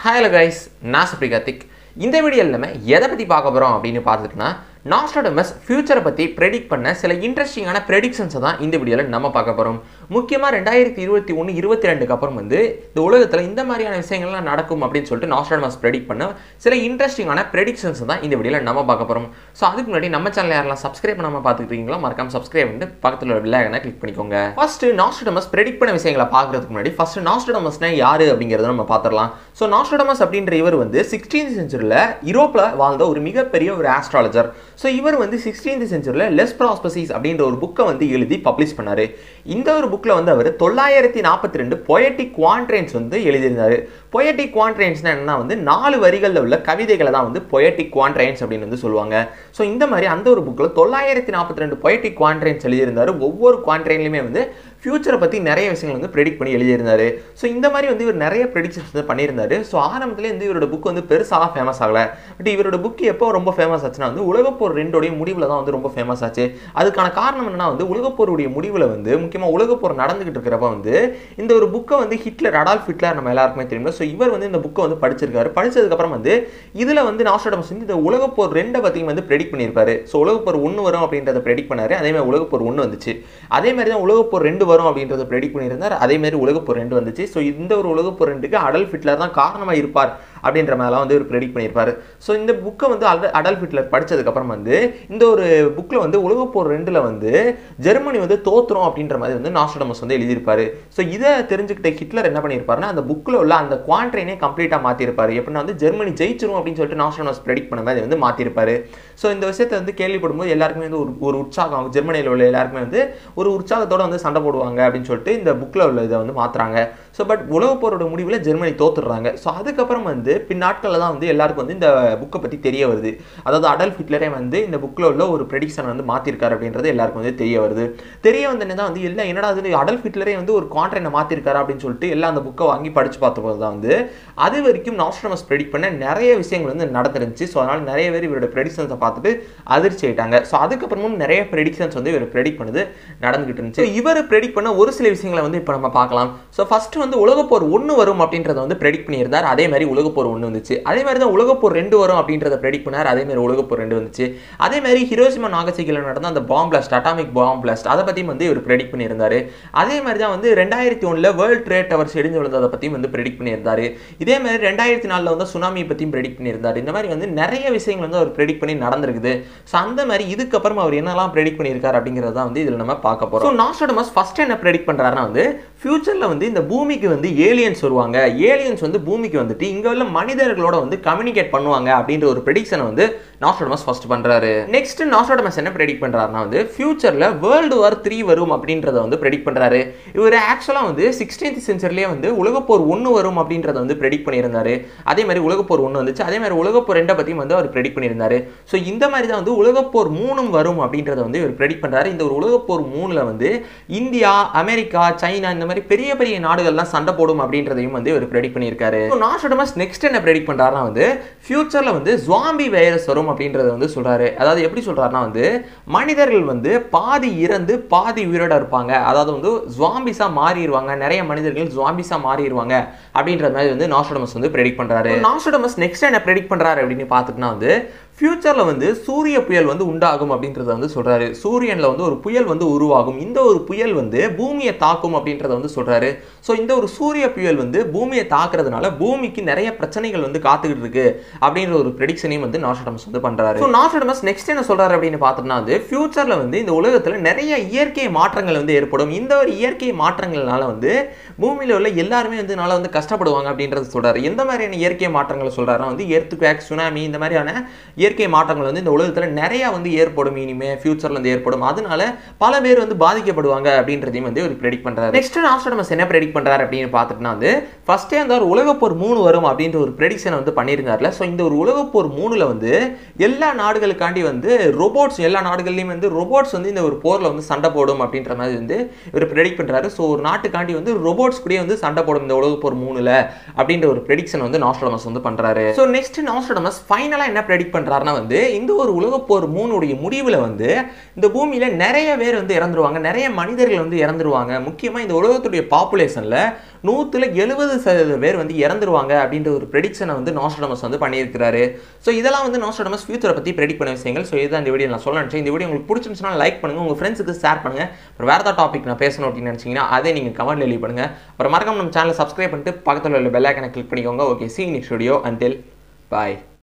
hello guys நான் சுப்ரி கார்த்திக் இந்த வீடியோவில் நம்ம எதை பற்றி பார்க்க போகிறோம் அப்படின்னு பார்த்துட்டுனா நாஸ்டாடமஸ் ஃபியூச்சரை பற்றி ப்ரெடிக்ட் பண்ண சில இன்ட்ரெஸ்டிங்கான ப்ரெடிக்ஷன்ஸை தான் இந்த வீடியோவில் நம்ம பார்க்க போகிறோம் முக்கியமாக ரெண்டாயிரத்தி இருபத்தி ஒன்று இருபத்தி ரெண்டுக்கு அப்புறம் வந்து இந்த உலகத்தில் இந்த மாதிரியான விஷயங்கள்லாம் நடக்கும் அப்படின்னு சொல்லிட்டு நாஸ்டாடமஸ் ப்ரெடிக்ட் பண்ண சில இன்ட்ரெஸ்டிங்கான ப்ரெடிக்ஷன்ஸ் தான் இந்த வீடியோவில் நம்ம பார்க்க போகிறோம் ஸோ அதுக்கு முன்னாடி நம்ம சேனல் யாரெல்லாம் சப்ஸ்கிரைப் பண்ணாமல் பார்த்துக்கிட்டீங்களோ மறக்காம சப்ஸ்கிரைப் பண்ணிட்டு பக்கத்தில் உள்ள வில்லைகனை கிளிக் பண்ணிக்கோங்க ஃபர்ஸ்ட் நாஸ்டாடமஸ் ப்ரெடிக்ட் பண்ண விஷயங்களை பார்க்கறதுக்கு முன்னாடி ஃபர்ஸ்ட் நாஸ்டாடமஸ்னா யாரு அப்படிங்கிறத நம்ம பார்த்துடலாம் ஸோ நாஸ்டாடமஸ் அப்படின்ற இவர் வந்து சிக்ஸ்டீன்த் செஞ்சுரியில் யூரோப்பில் வாழ்ந்த ஒரு மிகப்பெரிய ஒரு ஆஸ்ட்ராலஜர் ஸோ இவர் வந்து சிக்ஸ்டீன்த் செஞ்சுரியில் லெஸ் ப்ராஸ்பசிஸ் அப்படின்ற ஒரு புக்கை வந்து எழுதி பப்ளிஷ் பண்ணார் இந்த ஒரு புக்கில் வந்து அவர் தொள்ளாயிரத்தி நாற்பத்தி ரெண்டு பொயட்டிக் குவான்ட்ரைன்ஸ் வந்து எழுதியிருந்தார் பொயட்டிக் குவான்ட்ரைன்ஸ்னா என்னன்னா வந்து நாலு வரிகளில் உள்ள கவிதைகளை தான் வந்து பொயட்டிக் குவான்ட்ரைன்ஸ் அப்படின்னு வந்து சொல்லுவாங்க ஸோ இந்த மாதிரி அந்த ஒரு புக்கில் தொள்ளாயிரத்தி நாற்பத்தி ரெண்டு பொயட்டிக் குவான்ட்ரைன்ஸ் எழுதியிருந்தார் ஒவ்வொரு குவான்ட்ரைன்லையுமே வந்து ஃபியூச்சரை பற்றி நிறைய விஷயங்கள் வந்து ப்ரெடிக்ட் பண்ணி எழுதியிருந்தாரு ஸோ இந்த மாதிரி வந்து இவர் நிறைய ப்ரெடிக்ஷன்ஸ் வந்து பண்ணியிருந்தாரு ஸோ ஆரம்பத்துல இருந்து இவரோட புக் வந்து பெருசாக ஃபேமஸ் ஆகல பட் இவரோட புக் எப்போ ரொம்ப ஃபேமஸ் ஆச்சுன்னா வந்து உலகப்போர் ரெண்டோடைய முடிவில் தான் வந்து ரொம்ப ஃபேமஸ் ஆச்சு அதுக்கான காரணம் என்னன்னா வந்து உலகப்போருடைய முடிவில் வந்து முக்கியமாக உலகப்போர் நடந்துகிட்டு இருக்கிறப்ப வந்து இந்த ஒரு புக்கை வந்து ஹிட்லர் அடால்ஃப் ஹிட்லர் நம்ம எல்லாருக்குமே தெரியும் ஸோ இவர் வந்து இந்த புக்கை வந்து படிச்சிருக்காரு படிச்சதுக்கப்புறம் வந்து இதில் வந்து நாஸ்டாடமஸ் வந்து இந்த உலகப்போர் ரெண்டை பற்றியும் வந்து ப்ரெடிக்ட் பண்ணியிருப்பாரு ஸோ உலகப்போர் ஒன்று வரும் அப்படின்றத ப்ரெடிக்ட் பண்ணாரு அதே மாதிரி உலகப்போர் ஒன்று வந்துச்சு அதே மாதிரி தான் உலகப்போர் ரெண்டு வரும் அப்படின்றத ப்ரெடிக்ட் பண்ணியிருந்தார் அதே மாதிரி உலகப்போர் ரெண்டு வந்துச்சு ஸோ இந்த ஒரு உலகப்போர் ரெண்டுக்கு அடல்ஃப் ஹிட்லர் தான் காரணமாக இருப்பார் அப்படின்ற மாதிரிலாம் வந்து ஒரு ப்ரெடிக்ட் பண்ணியிருப்பார் ஸோ இந்த புக்கை வந்து அட அடல்ஃப் ஹிட்லர் படித்ததுக்கப்புறம் வந்து இந்த ஒரு புக்கில் வந்து உலகப்போர் ரெண்டில் வந்து ஜெர்மனி வந்து தோத்துரும் அப்படின்ற மாதிரி வந்து நாஸ்டடமஸ் வந்து எழுதியிருப்பார் ஸோ இதை தெரிஞ்சுக்கிட்ட ஹிட்லர் என்ன பண்ணியிருப்பாருன்னா அந்த புக்கில் உள்ள அந்த குவான்ட்ரைனே கம்ப்ளீட்டாக மாற்றிருப்பார் எப்படின்னா வந்து ஜெர்மனி ஜெயிச்சிரும் அப்படின்னு சொல்லிட்டு நாஸ்டடமஸ் ப்ரெடிக்ட் பண்ண மாதிரி வந்து மாற்றிருப்பாரு ஸோ இந்த விஷயத்தை வந்து கேள்விப்படும்போது எல்லாருக்குமே வந்து ஒரு ஒரு உற்சாகம் ஜெர்மனியில் உள்ள எல்லாருக்குமே வந்து ஒரு உற்சாகத்தோட வந்து சண்டை போடுவாங்க அப்படின்னு சொல்லிட்டு இந்த புக்கில் உள்ள இதை வந்து மாற்றுறாங்க ஸோ பட் உலகப்போரோட முடிவில் ஜெர்மனி தோத்துடுறாங்க ஸோ அதுக்கப்புறம் வந்து பின்னாட்களில் தான் வந்து எல்லாருக்கும் வந்து இந்த புக்கை பற்றி தெரிய வருது அதாவது அடல்ஃப் ஹிட்லரே வந்து இந்த புக்கில் உள்ள ஒரு ப்ரெடிக்ஷன் வந்து மாற்றிருக்காரு அப்படின்றது எல்லாருக்கும் வந்து தெரிய வருது தெரிய வந்தோடனே தான் வந்து இல்லை என்னடா அது அடல்ஃப் ஹிட்லரே வந்து ஒரு கான்ட்ரைனை மாற்றிருக்காரு அப்படின்னு சொல்லிட்டு எல்லாம் அந்த புக்கை வாங்கி படித்து பார்த்தபோது தான் வந்து அது வரைக்கும் நாஸ்ட்ரமஸ் ப்ரெடிக்ட் பண்ண நிறைய விஷயங்கள் வந்து நடந்துருந்துச்சு ஸோ அதனால் நிறைய பேர் இவரோட ப்ரெடிக்ஷன்ஸை பார்த்துட்டு அதிர்ச்சி ஆயிட்டாங்க ஸோ அதுக்கப்புறமும் நிறைய ப்ரெடிக்ஷன்ஸ் வந்து இவர் ப்ரெடிக்ட் பண்ணது நடந்துகிட்டு இருந்துச்சு இவர் ப்ரெடிக்ட் பண்ண ஒரு சில விஷயங்களை வந்து இப்போ நம்ம பார்க்கலாம் ஸோ ஃபர்ஸ்ட் வந்து உலகப்போர் ஒன்று வரும் அப்படின்றத வந்து ப்ரெடிக்ட் பண்ணியிருந்தார் அதே மாதிரி உலகப்போர் ஒன்று வந்துச்சு அதே மாதிரி தான் உலகப்போர் ரெண்டு வரும் அப்படின்றத ப்ரெடிக்ட் பண்ணார் அதே மாதிரி உலகப்போர் ரெண்டு வந்துச்சு அதே மாதிரி ஹிரோசிமா நாகசிகில நடந்த அந்த bomb blast atomic bomb blast அதை பற்றியும் வந்து இவர் ப்ரெடிக்ட் பண்ணியிருந்தாரு அதே மாதிரி தான் வந்து ரெண்டாயிரத்தி ஒன்றில் வேர்ல்ட் ட்ரேட் டவர்ஸ் இடிஞ்சு விழுந்ததை பற்றியும் வந்து ப்ரெடிக்ட் பண்ணியிருந்தாரு இதே மாதிரி ரெண்டாயிரத்தி நாலில் வந்து சுனாமியை பற்றியும் ப்ரெடிக்ட் பண்ணியிருந்தாரு இந்த மாதிரி வந்து நிறைய விஷயங்கள் வந்து அவர் ப்ரெடிக்ட் பண்ணி நடந்திருக்குது ஸோ அந்த மாதிரி இதுக்கப்புறம் அவர் என்னெல்லாம் ப்ரெடிக்ட் பண்ணியிருக்காரு அப்படிங்கிறத வந்து இதில் நம்ம பார்க்க போகிறோம் ஸோ நாஸ்டோடமஸ் ஃபர்ஸ்ட் என்ன ப்ரெடிக்ட் பண்ணுறாருன்னா வந்து ஃபியூச்சரில் வந்து இந்த பூமிக்கு வந்து ஏலியன்ஸ் வருவாங்க ஏலியன்ஸ் வந்து பூமிக்கு வந்துட்டு இங்கே உள்ள மனிதர்களோட வந்து கம்யூனிகேட் பண்ணுவாங்க அப்படின்ற ஒரு ப்ரெடிக்ஷனை வந்து நாஸ்டோடமஸ் ஃபர்ஸ்ட் பண்ணுறாரு நெக்ஸ்ட் நாஸ்டோடமஸ் என்ன ப்ரெடிக்ட் பண்ணுறாருனா வந்து ஃபியூச்சரில் வேர்ல்டு வார் த்ரீ வரும் அப்படின்றத வந்து ப்ரெடிக்ட் பண்ணுறாரு இவர் ஆக்சுவலாக வந்து சிக்ஸ்டீன்த் சென்ச்சுரிலேயே வந்து உலகப்போர் ஒன்று வரும் அப்படின்றத வந்து ப்ரெடிக்ட் பண்ணியிருந்தாரு அதே மாதிரி உலகப்போர் ஒன்று வந்துச்சு அதே மாதிரி உலகப்போர் ரெண்டை பற்றியும் வந்து அவர் ப்ரெடிக்ட் பண்ணியிருந்தாரு ஸோ இந்த மாதிரி தான் வந்து உலகப்போர் மூணும் வரும் அப்படின்றத வந்து இவர் ப்ரெடிக்ட் பண்ணுறாரு இந்த ஒரு உலகப்போர் மூணில் வந்து இந்தியா அமெரிக்கா சைனா இந்த மாதிரி பெரிய பெரிய நாடுகள்லாம் சண்டை போடும் அப்படின்றதையும் வந்து இவர் ப்ரெடிக்ட் பண்ணியிருக்காரு ஸோ நாஸ்டோடமஸ் நெக்ஸ்ட் என்ன ப்ரெடிக்ட் பண்ணுறாருனா வந்து ஃபியூச்சரில் வந்து ஜாம்பி வைரஸ் வரும் அப்படின்றத வந்து சொல்கிறாரு அதாவது எப்படி சொல்கிறாருனா வந்து மனிதர்கள் வந்து பாதி இறந்து பாதி உயிரோட இருப்பாங்க அதாவது வந்து ஜாம்பிஸாக மாறிடுவாங்க நிறைய மனிதர்கள் ஜாம்பிஸாக மாறிடுவாங்க அப்படின்ற மாதிரி வந்து நாஸ்டோடமஸ் வந்து ப்ரெடிக்ட் பண்ணுறாரு நாஸ்டோடமஸ் நெக்ஸ்ட் என்ன ப்ரெடிக்ட் பண்ணுறாரு அப்படின்னு பார்த்துட்டுனா வந்து ஃபியூச்சரில் வந்து சூரிய புயல் வந்து உண்டாகும் அப்படின்றத வந்து சொல்கிறாரு சூரியனில் வந்து ஒரு புயல் வந்து உருவாகும் இந்த ஒரு புயல் வந்து பூமியை தாக்கும் அப்படின்றத வந்து சொல்கிறாரு ஸோ இந்த ஒரு சூரிய புயல் வந்து பூமியை தாக்குறதுனால பூமிக்கு நிறைய பிரச்சனைகள் வந்து காத்துக்கிட்டு இருக்கு அப்படின்ற ஒரு ப்ரெடிக்ஷனையும் வந்து நாஷடமஸ் வந்து பண்ணுறாரு ஸோ நாஷடமஸ் நெக்ஸ்ட் என்ன சொல்கிறாரு அப்படின்னு பார்த்தோம்னா வந்து ஃபியூச்சரில் வந்து இந்த உலகத்தில் நிறைய இயற்கை மாற்றங்கள் வந்து ஏற்படும் இந்த ஒரு இயற்கை மாற்றங்கள்னால வந்து பூமியில் உள்ள எல்லாருமே வந்து நாள வந்து கஷ்டப்படுவாங்க அப்படின்றது சொல்கிறாரு எந்த மாதிரியான இயற்கை மாற்றங்களை சொல்கிறாருன்னா வந்து எர்த்து குவேக் சுனாமி இந்த மாதிரியான இயற்கை மாற்றங்கள் வந்து இந்த உலகத்தில் நிறையா வந்து ஏற்படும் இனிமே ஃபியூச்சரில் வந்து ஏற்படும் அதனால பல பேர் வந்து பாதிக்கப்படுவாங்க அப்படின்றதையும் வந்து ஒரு ப்ரெடிக்ட் பண்ணுறாரு நெக்ஸ்ட் ஆஸ்ட்ரமஸ் என்ன ப்ரெடிக்ட் பண்ணுறாரு அப்படின்னு பார்த்துட்டுனா வந்து ஃபர்ஸ்டே அந்த ஒரு உலகப்போர் மூணு வரும் அப்படின்ற ஒரு ப்ரெடிக்ஷனை வந்து பண்ணியிருந்தார்ல ஸோ இந்த ஒரு உலகப்போர் மூணில் வந்து எல்லா நாடுகளுக்காண்டி வந்து ரோபோட்ஸ் எல்லா நாடுகள்லையும் வந்து ரோபோட்ஸ் வந்து இந்த ஒரு போரில் வந்து சண்டை போடும் அப்படின்ற மாதிரி வந்து இவர் ப்ரெடிக்ட் பண்ணுறாரு ஸோ ஒரு நாட்டுக்காண்டி வந்து ரோபோட்ஸ் கூட வந்து சண்டை போடும் இந்த உலகப்போர் மூணில் அப்படின்ற ஒரு ப்ரெடிக்ஷன் வந்து நாஸ்ட்ரமஸ் வந்து பண்ணுறாரு ஸோ நெக்ஸ்ட் நாஸ்ட்ரமஸ் ஃபைனலாக என்ன ப்ரெடிக்ட் பண்ணுறாரு சொல்கிறாருன்னா வந்து இந்த ஒரு உலகப்போர் மூணுடைய முடிவில் வந்து இந்த பூமியில் நிறைய பேர் வந்து இறந்துருவாங்க நிறைய மனிதர்கள் வந்து இறந்துருவாங்க முக்கியமாக இந்த உலகத்துடைய பாப்புலேஷனில் நூற்றுல எழுபது சதவீத பேர் வந்து இறந்துருவாங்க அப்படின்ற ஒரு ப்ரெடிக்ஷனை வந்து நாஸ்டடமஸ் வந்து பண்ணியிருக்கிறாரு ஸோ இதெல்லாம் வந்து நாஸ்டடமஸ் ஃபியூச்சரை பற்றி ப்ரெடிக் பண்ண விஷயங்கள் ஸோ இதுதான் இந்த வீடியோ நான் சொல்ல நினச்சேன் இந்த வீடியோ உங்களுக்கு பிடிச்சிருந்துச்சுன்னா லைக் பண்ணுங்கள் உங்கள் ஃப்ரெண்ட்ஸுக்கு ஷேர் பண்ணுங்கள் அப்புறம் வேறு ஏதாவது டாபிக் நான் பேசணும் அப்படின்னு நினச்சிங்கன்னா அதை நீங்கள் கமெண்ட்ல எழுதி பண்ணுங்கள் அப்புறம் மறக்காம நம்ம சேனலை சப்ஸ்கிரைப் பண்ணிட்டு பக்கத்தில் உள்ள பெல் ஐக்கனை கிளிக் பண்ணிக்கோங்க okay see next video until பாய்